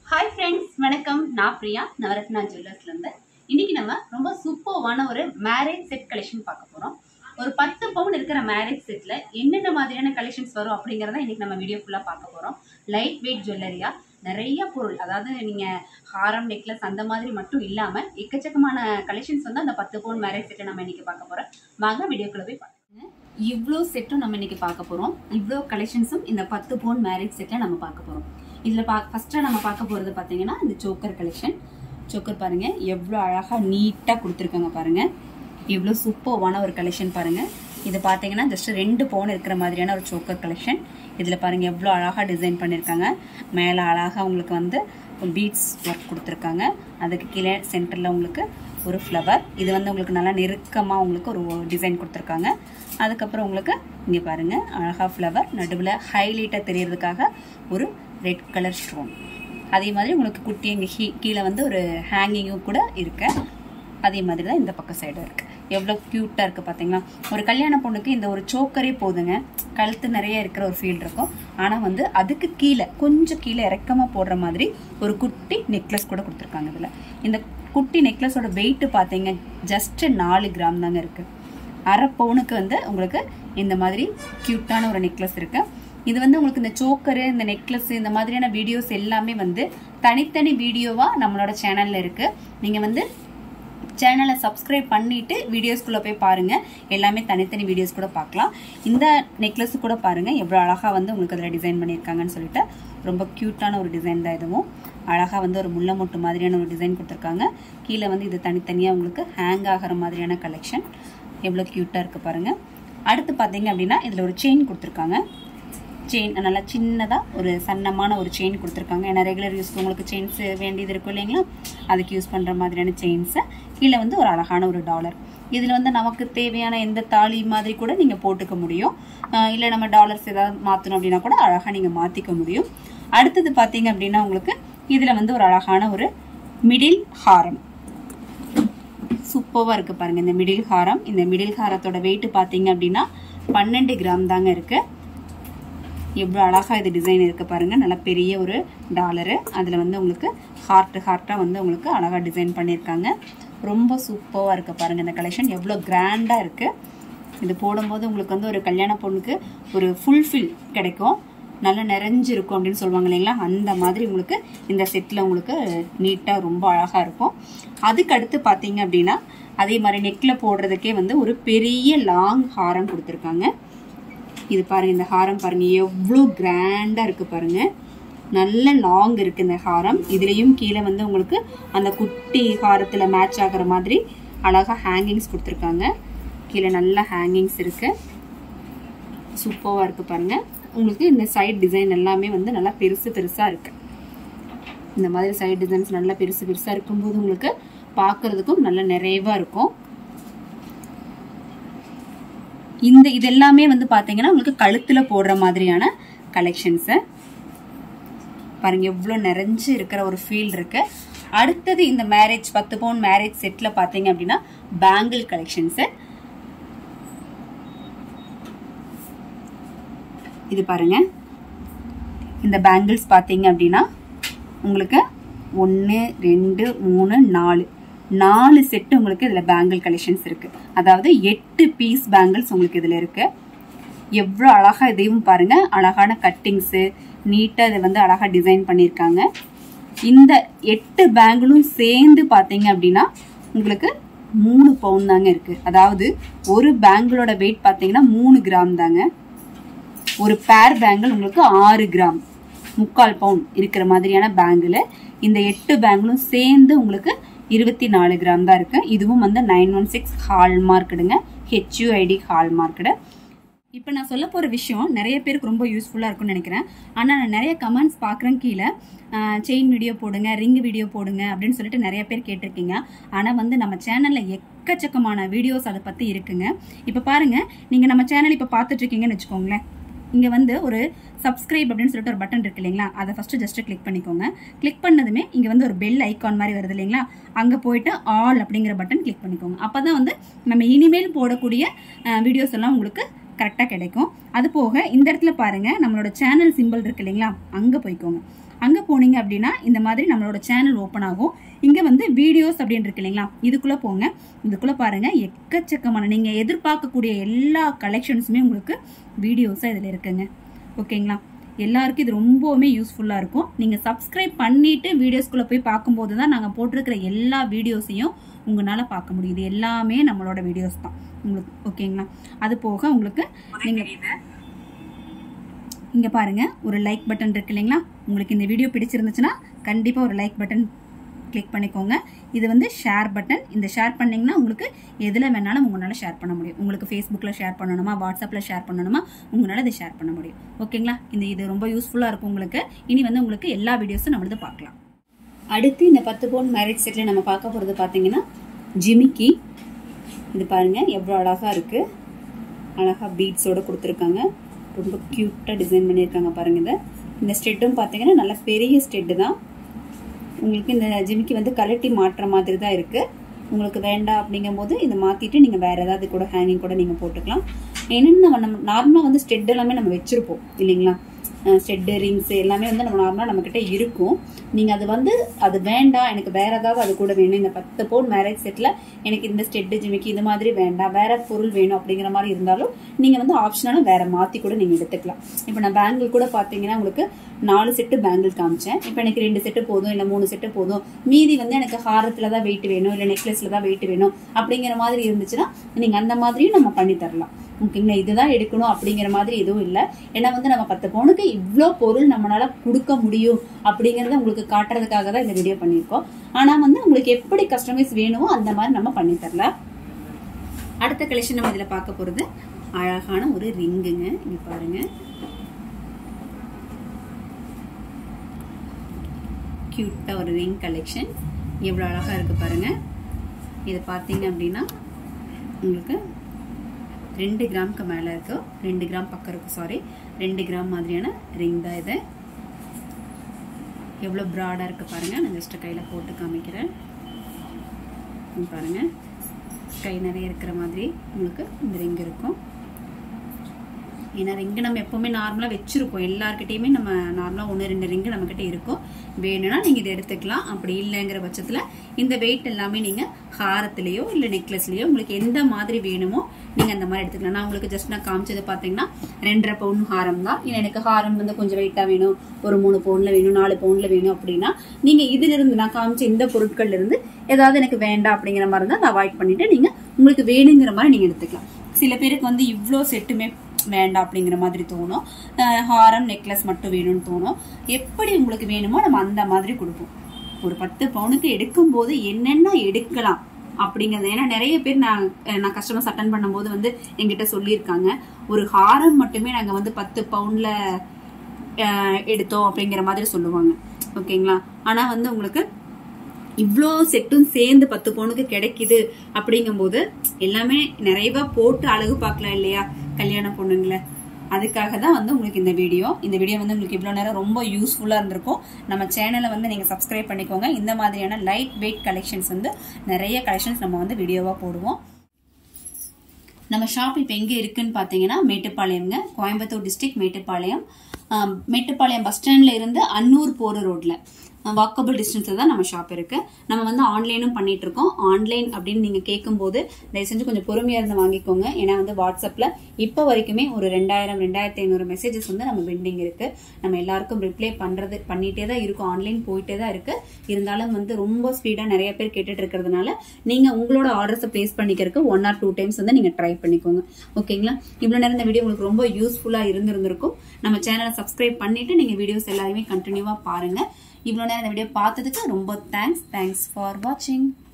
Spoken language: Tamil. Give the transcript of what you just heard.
ஹாய் ஃப்ரெண்ட்ஸ் வணக்கம் நான் பிரியா நவரத்னா ஜுவல்லர்ஸ்லேருந்து இன்னைக்கு நம்ம ரொம்ப சூப்பர்வான ஒரு மேரேஜ் செட் கலெக்ஷன் பார்க்க போகிறோம் ஒரு பத்து பவுன் இருக்கிற மேரேஜ் செட்டில் என்னென்ன மாதிரியான கலெக்ஷன்ஸ் வரும் அப்படிங்கிறத இன்னைக்கு நம்ம வீடியோ ஃபுல்லாக பார்க்க போகிறோம் லைட் வெயிட் ஜுவல்லரியா நிறைய பொருள் அதாவது நீங்கள் ஹாரம் நெக்லஸ் அந்த மாதிரி மட்டும் இல்லாமல் எக்கச்சக்கமான கலெக்ஷன்ஸ் வந்து அந்த பத்து பவுன் மேரேஜ் செட்டை நம்ம இன்னைக்கு பார்க்க போகிறோம் வாங்க வீடியோக்குள்ள போய் பார்க்கலாம் இவ்வளோ செட்டும் நம்ம இன்னைக்கு பார்க்க போகிறோம் இவ்வளோ கலெக்ஷன்ஸும் இந்த பத்து பவுன் மேரேஜ் செட்டில் நம்ம பார்க்க போகிறோம் இதில் பா ஃபஸ்ட்டாக நம்ம பார்க்க போகிறது பார்த்தீங்கன்னா இந்த சோக்கர் கலெக்ஷன் சோக்கர் பாருங்கள் எவ்வளோ அழகாக நீட்டாக கொடுத்துருக்காங்க பாருங்கள் எவ்வளோ சூப்பர்வான ஒரு கலெக்ஷன் பாருங்கள் இது பார்த்தீங்கன்னா ஜஸ்ட் ரெண்டு பவுன் இருக்கிற மாதிரியான ஒரு சோக்கர் கலெக்ஷன் இதில் பாருங்கள் எவ்வளோ அழகாக டிசைன் பண்ணியிருக்காங்க மேலே அழகாக உங்களுக்கு வந்து பீட்ஸ் ஒர்க் கொடுத்துருக்காங்க அதுக்கு கீழே சென்டரில் உங்களுக்கு ஒரு ஃப்ளவர் இது வந்து உங்களுக்கு நல்லா நெருக்கமாக உங்களுக்கு ஒரு டிசைன் கொடுத்துருக்காங்க அதுக்கப்புறம் உங்களுக்கு இங்கே பாருங்கள் அழகாக ஃப்ளவர் நடுவில் ஹைலைட்டாக தெரியறதுக்காக ஒரு ரெட் கலர் ஸ்டோன் அதே மாதிரி உங்களுக்கு குட்டி இங்கே ஹீ கீழே வந்து ஒரு ஹேங்கிங்கும் கூட இருக்கு அதே மாதிரி தான் இந்த பக்கம் சைடும் இருக்குது எவ்வளோ க்யூட்டாக இருக்குது பார்த்தீங்களா ஒரு கல்யாண பொண்ணுக்கு இந்த ஒரு சோக்கரே போதுங்க கழுத்து நிறைய இருக்கிற ஒரு ஃபீல் இருக்கும் ஆனால் வந்து அதுக்கு கீழே கொஞ்சம் கீழே இறக்கமாக போடுற மாதிரி ஒரு குட்டி நெக்லஸ் கூட கொடுத்துருக்காங்க இதில் இந்த குட்டி நெக்லஸோட வெயிட்டு பார்த்தீங்க ஜஸ்ட்டு நாலு கிராம் தாங்க இருக்குது அரை பவுனுக்கு வந்து உங்களுக்கு இந்த மாதிரி க்யூட்டான ஒரு நெக்லஸ் இருக்குது இது வந்து உங்களுக்கு இந்த சோக்கரு இந்த நெக்லஸ் இந்த மாதிரியான வீடியோஸ் எல்லாமே வந்து தனித்தனி வீடியோவாக நம்மளோட சேனலில் இருக்குது நீங்கள் வந்து சேனலை சப்ஸ்கிரைப் பண்ணிட்டு வீடியோஸ்குள்ளே போய் பாருங்கள் எல்லாமே தனித்தனி வீடியோஸ் கூட பார்க்கலாம் இந்த நெக்லஸ் கூட பாருங்கள் எவ்வளோ அழகாக வந்து உங்களுக்கு அதில் டிசைன் பண்ணியிருக்காங்கன்னு சொல்லிட்டு ரொம்ப க்யூட்டான ஒரு டிசைன் தான் இதுவும் அழகாக வந்து ஒரு முல்லை மொட்டு மாதிரியான ஒரு டிசைன் கொடுத்துருக்காங்க கீழே வந்து இது தனித்தனியாக உங்களுக்கு ஹேங் ஆகிற மாதிரியான கலெக்ஷன் எவ்வளோ க்யூட்டாக இருக்குது பாருங்கள் அடுத்து பார்த்தீங்க அப்படின்னா இதில் ஒரு செயின் கொடுத்துருக்காங்க செயின் நல்லா சின்னதாக ஒரு சன்னமான ஒரு செயின் கொடுத்துருக்காங்க ஏன்னா ரெகுலர் யூஸ்க்கு உங்களுக்கு செயின்ஸ் வேண்டியது இருக்கும் இல்லைங்களா அதுக்கு யூஸ் பண்ணுற மாதிரியான செயின்ஸை கீழே வந்து ஒரு அழகான ஒரு டாலர் இதில் வந்து நமக்கு தேவையான எந்த தாலி மாதிரி கூட நீங்கள் போட்டுக்க முடியும் இல்லை நம்ம டாலர்ஸ் ஏதாவது மாற்றணும் அப்படின்னா கூட அழகாக நீங்கள் மாற்றிக்க முடியும் அடுத்தது பார்த்தீங்க அப்படின்னா உங்களுக்கு இதில் வந்து ஒரு அழகான ஒரு மிடில் ஹாரம் சூப்பராக இருக்குது பாருங்கள் இந்த மிடில் ஹாரம் இந்த மிடில் ஹாரத்தோட வெயிட் பார்த்தீங்க அப்படின்னா பன்னெண்டு கிராம் தாங்க இருக்குது எவ்வளோ அழகாக இது டிசைன் இருக்குது பாருங்கள் நல்லா பெரிய ஒரு டாலரு அதில் வந்து உங்களுக்கு ஹார்ட்டு ஹார்ட்டாக வந்து உங்களுக்கு அழகாக டிசைன் பண்ணியிருக்காங்க ரொம்ப சூப்பராக இருக்குது பாருங்கள் இந்த கலெக்ஷன் எவ்வளோ கிராண்டாக இருக்குது இது போடும்போது உங்களுக்கு வந்து ஒரு கல்யாண பொண்ணுக்கு ஒரு ஃபுல்ஃபில் கிடைக்கும் நல்லா நிறைஞ்சிருக்கும் அப்படின்னு சொல்லுவாங்க இல்லைங்களா அந்த மாதிரி உங்களுக்கு இந்த செட்டில் உங்களுக்கு நீட்டாக ரொம்ப அழகாக இருக்கும் அதுக்கு அடுத்து பார்த்தீங்க அப்படின்னா அதே மாதிரி நெக்கில் போடுறதுக்கே வந்து ஒரு பெரிய லாங் ஹாரம் கொடுத்துருக்காங்க இது பாருங்க இந்த ஹாரம் பாருங்க எவ்வளோ கிராண்டா இருக்கு பாருங்க நல்ல லாங் இருக்கு இந்த ஹாரம் இதுலயும் கீழே வந்து உங்களுக்கு அந்த குட்டி ஹாரத்துல மேட்ச் ஆகுற மாதிரி அழகா ஹேங்கிங்ஸ் கொடுத்துருக்காங்க கீழே நல்ல ஹேங்கிங்ஸ் இருக்கு சூப்பராக இருக்கு பாருங்க உங்களுக்கு இந்த சைட் டிசைன் எல்லாமே வந்து நல்லா பெருசு பெருசா இருக்கு இந்த மாதிரி சைட் டிசைன்ஸ் நல்லா பெருசு பெருசா இருக்கும்போது உங்களுக்கு பார்க்கறதுக்கும் நல்ல நிறைவா இருக்கும் இந்த இது எல்லாமே வந்து பாத்தீங்கன்னா உங்களுக்கு கழுத்துல போடுற மாதிரியான கலெக்ஷன்ஸ் பாருங்க எவ்வளவு நிறைஞ்சு இருக்கிற ஒரு ஃபீல் இருக்கு அடுத்தது இந்த மேரேஜ் பத்து பவுன் மேரேஜ் செட்ல பாத்தீங்க அப்படின்னா பேங்கிள் கலெக்ஷன்ஸ் இது பாருங்க இந்த பேங்கிள்ஸ் பாத்தீங்க அப்படின்னா உங்களுக்கு ஒன்று ரெண்டு மூணு நாலு நாலு செட்டு உங்களுக்கு இதில் பேங்கிள் கலெக்ஷன்ஸ் இருக்கு அதாவது எட்டு பீஸ் பேங்கிள்ஸ் உங்களுக்கு இதில் இருக்கு எவ்வளோ அழகாக இதையும் பாருங்க அழகான கட்டிங்ஸு நீட்டாக இதை வந்து அழகாக டிசைன் பண்ணியிருக்காங்க இந்த எட்டு பேங்கிளும் சேர்ந்து பார்த்தீங்க அப்படின்னா உங்களுக்கு மூணு பவுன் தாங்க இருக்கு அதாவது ஒரு பேங்கிளோட வெயிட் பார்த்தீங்கன்னா மூணு கிராம் தாங்க ஒரு பேர் பேங்கிள் உங்களுக்கு ஆறு கிராம் முக்கால் பவுன் இருக்கிற மாதிரியான பேங்கிள் இந்த எட்டு பேங்கிளும் சேர்ந்து உங்களுக்கு இருபத்தி நாலு கிராம் தான் இருக்கு இதுவும் வந்து நைன் ஒன் சிக்ஸ் ஹால்மார்க்குடுங்க ஹெச்யூஐடி ஹால்மார்க்குடு இப்போ நான் சொல்ல போகிற விஷயம் நிறைய பேருக்கு ரொம்ப யூஸ்ஃபுல்லாக இருக்கும்னு நினைக்கிறேன் ஆனால் நான் நிறைய கமெண்ட்ஸ் பார்க்குறேன் கீழே செயின் வீடியோ போடுங்க ரிங் வீடியோ போடுங்க அப்படின்னு சொல்லிட்டு நிறைய பேர் கேட்டிருக்கீங்க ஆனால் வந்து நம்ம சேனலில் எக்கச்சக்கமான வீடியோஸ் அதை பற்றி இருக்குங்க இப்போ பாருங்கள் நீங்கள் நம்ம சேனல் இப்போ பார்த்துட்டு இருக்கீங்கன்னு வச்சுக்கோங்களேன் இங்கே வந்து ஒரு சப்ஸ்கிரைப் அப்படின்னு சொல்லிட்டு ஒரு பட்டன் இருக்கு இல்லைங்களா அதை ஃபஸ்ட்டு ஜஸ்ட் கிளிக் பண்ணிக்கோங்க கிளிக் பண்ணதுமே இங்கே வந்து ஒரு பெல் ஐக்கான் மாதிரி வருது இல்லைங்களா அங்கே போயிட்டு ஆல் அப்படிங்கிற பட்டன் கிளிக் பண்ணிக்கோங்க அப்போ தான் வந்து நம்ம இனிமேல் போடக்கூடிய வீடியோஸ் எல்லாம் உங்களுக்கு கரெக்டாக கிடைக்கும் அது போக இந்த இடத்துல பாருங்க நம்மளோட சேனல் சிம்பிள் இருக்கு இல்லைங்களா அங்கே போய்க்கோங்க அங்கே போனீங்க அப்படின்னா இந்த மாதிரி நம்மளோட சேனல் ஓப்பன் ஆகும் இங்கே வந்து வீடியோஸ் அப்படின்னு இருக்கு இல்லைங்களா இதுக்குள்ளே போங்க இதுக்குள்ளே பாருங்கள் எக்கச்சக்கமான நீங்கள் எதிர்பார்க்கக்கூடிய எல்லா கலெக்ஷன்ஸுமே உங்களுக்கு வீடியோஸாக இதில் இருக்குங்க ஓகேங்களா எல்லாருக்கும் இது ரொம்பவுமே யூஸ்ஃபுல்லாக இருக்கும் நீங்கள் சப்ஸ்கிரைப் பண்ணிவிட்டு வீடியோஸ்குள்ளே போய் பார்க்கும்போது தான் நாங்கள் போட்டிருக்கிற எல்லா வீடியோஸையும் உங்களால் பார்க்க முடியுது எல்லாமே நம்மளோட வீடியோஸ் தான் உங்களுக்கு ஓகேங்களா அது போக உங்களுக்கு நீங்கள் இங்கே பாருங்க ஒரு லைக் பட்டன் இருக்கு இல்லைங்களா உங்களுக்கு இந்த வீடியோ பிடிச்சிருந்துச்சுன்னா கண்டிப்பாக ஒரு லைக் பட்டன் கிளிக் பண்ணிக்கோங்க இது வந்து ஷேர் பட்டன் இந்த ஷேர் பண்ணிங்கன்னா உங்களுக்கு எதில் வேணாலும் உங்களால் ஷேர் பண்ண முடியும் உங்களுக்கு ஃபேஸ்புக்கில் ஷேர் பண்ணணுமா வாட்ஸ்அப்பில் ஷேர் பண்ணணுமா உங்களால் இதை ஷேர் பண்ண முடியும் ஓகேங்களா இந்த இது ரொம்ப யூஸ்ஃபுல்லாக இருக்கும் உங்களுக்கு இனி வந்து உங்களுக்கு எல்லா வீடியோஸும் நம்மளது பார்க்கலாம் அடுத்து இந்த பத்து பவுன் மேரேஜ் செட்டில் நம்ம பார்க்க போகிறது பார்த்தீங்கன்னா ஜிமிக்கி இது பாருங்க எவ்வளோ அழகாக இருக்குது அழகாக பீட்ஸோட கொடுத்துருக்காங்க ரொம்ப க்யூட்டாக டிசைன் பண்ணியிருக்காங்க பாருங்க இதை இந்த ஸ்டெட்டும் பார்த்தீங்கன்னா நல்ல பெரிய ஸ்டெட்டு தான் உங்களுக்கு இந்த ஜிமிக்கி வந்து கலட்டி மாட்டுற மாதிரி தான் இருக்குது உங்களுக்கு வேண்டாம் அப்படிங்கும்போது இதை மாற்றிட்டு நீங்கள் வேறு ஏதாவது கூட ஹேங்கிங் கூட நீங்கள் போட்டுக்கலாம் என்னென்ன நம்ம நார்மலாக வந்து ஸ்டெட் எல்லாமே நம்ம வச்சுருப்போம் இல்லைங்களா ஸ்டெட்டு ரிங்ஸ் எல்லாமே வந்து நம்ம நார்மலாக நம்மக்கிட்ட இருக்கும் நீங்கள் அது வந்து அது வேண்டாம் எனக்கு வேற ஏதாவது அது கூட வேணும் இந்த பத்து பவுன் மேரேஜ் செட்டில் எனக்கு இந்த ஸ்டெட்டு ஜிமிக்கி இது மாதிரி வேண்டாம் வேற பொருள் வேணும் அப்படிங்கிற மாதிரி இருந்தாலும் நீங்கள் வந்து ஆப்ஷனாலும் வேற மாற்றி கூட நீங்கள் எடுத்துக்கலாம் இப்போ நான் பேங்கிள் கூட பார்த்தீங்கன்னா உங்களுக்கு நாலு செட்டு பேங்கிள் காமிச்சேன் இப்போ எனக்கு ரெண்டு செட்டு போதும் இல்லை மூணு செட்டு போதும் மீதி வந்து எனக்கு ஹாரத்தில் தான் வெயிட் வேணும் இல்லை நெக்லஸில் தான் வெயிட் வேணும் அப்படிங்கிற மாதிரி இருந்துச்சுன்னா நீங்கள் அந்த மாதிரியும் நம்ம பண்ணி தரலாம் ஓகேங்களா இதுதான் எடுக்கணும் அப்படிங்கிற மாதிரி எதுவும் இல்லை ஏன்னா வந்து நம்ம பத்து பவுனுக்கு இவ்வளோ பொருள் நம்மளால கொடுக்க முடியும் அப்படிங்கிறத உங்களுக்கு காட்டுறதுக்காக தான் இந்த வீடியோ பண்ணியிருக்கோம் ஆனால் வந்து உங்களுக்கு எப்படி கஸ்டமைஸ் வேணுமோ அந்த மாதிரி நம்ம பண்ணி தரலாம் அடுத்த கலெக்ஷன் நம்ம இதில் பார்க்க போகிறது அழகான ஒரு ரிங்குங்க இங்கே பாருங்க க்யூட்டாக ஒரு ரிங் கலெக்ஷன் எவ்வளோ அழகாக இருக்குது பாருங்கள் இது பார்த்தீங்க அப்படின்னா உங்களுக்கு ரெண்டு கிராமுக்கு மேலே இருக்கு ரெண்டு கிராம் பக்கம் இருக்கு சாரி ரெண்டு கிராம் மாதிரியான ரிங் தான் இது எவ்வளோ ப்ராடாக இருக்குது பாருங்கள் நான் ஜஸ்ட்டு கையில் போட்டு காமிக்கிறேன் பாருங்கள் கை நிறைய இருக்கிற மாதிரி உங்களுக்கு இந்த ரிங் இருக்கும் ஏன்னா ரிங்கு நம்ம எப்போவுமே நார்மலாக வச்சுருப்போம் எல்லாருக்கிட்டேயுமே நம்ம நார்மலாக ஒன்று ரெண்டு ரிங்கு நம்மக்கிட்ட இருக்கும் வேணும்னா நீங்கள் இதை எடுத்துக்கலாம் அப்படி இல்லைங்கிற பட்சத்தில் இந்த வெயிட் எல்லாமே நீங்கள் ஹாரத்துலேயோ இல்லை நெக்லஸ்லேயோ உங்களுக்கு எந்த மாதிரி வேணுமோ நீங்கள் அந்த மாதிரி எடுத்துக்கலாம் நான் உங்களுக்கு ஜஸ்ட் நான் காமிச்சது பார்த்தீங்கன்னா ரெண்டரை பவுன் ஹாரம் தான் இல்லை எனக்கு ஹாரம் வந்து கொஞ்சம் வெயிட்டாக வேணும் ஒரு மூணு பவுனில் வேணும் நாலு பவுனில் வேணும் அப்படின்னா நீங்கள் இதிலிருந்து நான் காமிச்ச இந்த பொருட்கள்ல இருந்து ஏதாவது எனக்கு வேண்டாம் அப்படிங்கிற மாதிரி இருந்தால் அதை அவாய்ட் பண்ணிட்டு நீங்கள் உங்களுக்கு வேணுங்கிற மாதிரி நீங்கள் எடுத்துக்கலாம் சில பேருக்கு வந்து இவ்வளோ செட்டுமே வேண்டாம் அப்படிங்கிற மாதிரி தோணும் ஹாரம் நெக்லஸ் மட்டும் வேணும்னு தோணும் எப்படி உங்களுக்கு வேணுமோ நம்ம அந்த மாதிரி கொடுப்போம் ஒரு பத்து பவுனுக்கு எடுக்கும் போது என்னென்ன எடுக்கலாம் அப்படிங்கிறது ஏன்னா நிறைய பேர் நான் நான் கஸ்டமர்ஸ் அட்டன் பண்ணும்போது வந்து எங்கிட்ட சொல்லியிருக்காங்க ஒரு ஹாரம் மட்டுமே நாங்கள் வந்து பத்து பவுன்ல எடுத்தோம் அப்படிங்கிற மாதிரி சொல்லுவாங்க ஓகேங்களா ஆனால் வந்து உங்களுக்கு இவ்வளோ செட்டும் சேர்ந்து பத்து பவுனுக்கு கிடைக்குது அப்படிங்கும்போது எல்லாமே நிறைவா போட்டு அழகு பார்க்கலாம் இல்லையா கல்யாண பொண்ணுங்களை அதுக்காக தான் வந்து உங்களுக்கு இந்த வீடியோ இந்த வீடியோ வந்து உங்களுக்கு இவ்வளோ நேரம் ரொம்ப யூஸ்ஃபுல்லாக இருந்திருக்கும் நம்ம சேனலை வந்து நீங்கள் சப்ஸ்கிரைப் பண்ணிக்கோங்க இந்த மாதிரியான லைட் வெயிட் கலெக்ஷன்ஸ் வந்து நிறைய கலெக்ஷன்ஸ் நம்ம வந்து வீடியோவாக போடுவோம் நம்ம ஷாப் இப்போ எங்கே இருக்குன்னு பார்த்தீங்கன்னா மேட்டுப்பாளையம்ங்க கோயம்புத்தூர் டிஸ்ட்ரிக்ட் மேட்டுப்பாளையம் மேட்டுப்பாளையம் பஸ் ஸ்டாண்ட்ல இருந்து அன்னூர் போகிற ரோட்ல வாக்கபிள் டிஸ்டன்ஸில் தான் நம்ம ஷாப் இருக்கு நம்ம வந்து ஆன்லைனும் பண்ணிட்டு இருக்கோம் ஆன்லைன் அப்படின்னு நீங்க கேட்கும்போது தயவு செஞ்சு கொஞ்சம் பொறுமையா இருந்து வாங்கிக்கோங்க ஏன்னா வந்து வாட்ஸ்அப்ல இப்போ வரைக்குமே ஒரு ரெண்டாயிரம் ரெண்டாயிரத்தி ஐநூறு மெசேஜஸ் வந்து நம்ம பெண்டிங் இருக்கு நம்ம எல்லாருக்கும் ரிப்ளை பண்றது பண்ணிட்டே தான் இருக்கும் ஆன்லைன் போயிட்டே தான் இருக்கு இருந்தாலும் வந்து ரொம்ப ஸ்பீடா நிறைய பேர் கேட்டுட்டு இருக்கிறதுனால நீங்க உங்களோட ஆர்டர்ஸை பிளேஸ் பண்ணிக்கிறதுக்கு ஒன் ஆர் டூ டைம்ஸ் வந்து நீங்க ட்ரை பண்ணிக்கோங்க ஓகேங்களா இவ்வளவு நேரம் இந்த வீடியோ உங்களுக்கு ரொம்ப யூஸ்ஃபுல்லா இருந்திருந்திருக்கும் நம்ம சேனலை சப்ஸ்கிரைப் பண்ணிட்டு நீங்க வீடியோஸ் எல்லாருமே கண்டினியூவா பாருங்க இவ்வளோ நேரம் இந்த வீடியோ பார்த்ததுக்கு ரொம்ப தேங்க்ஸ் தேங்க்ஸ் ஃபார் வாட்சிங்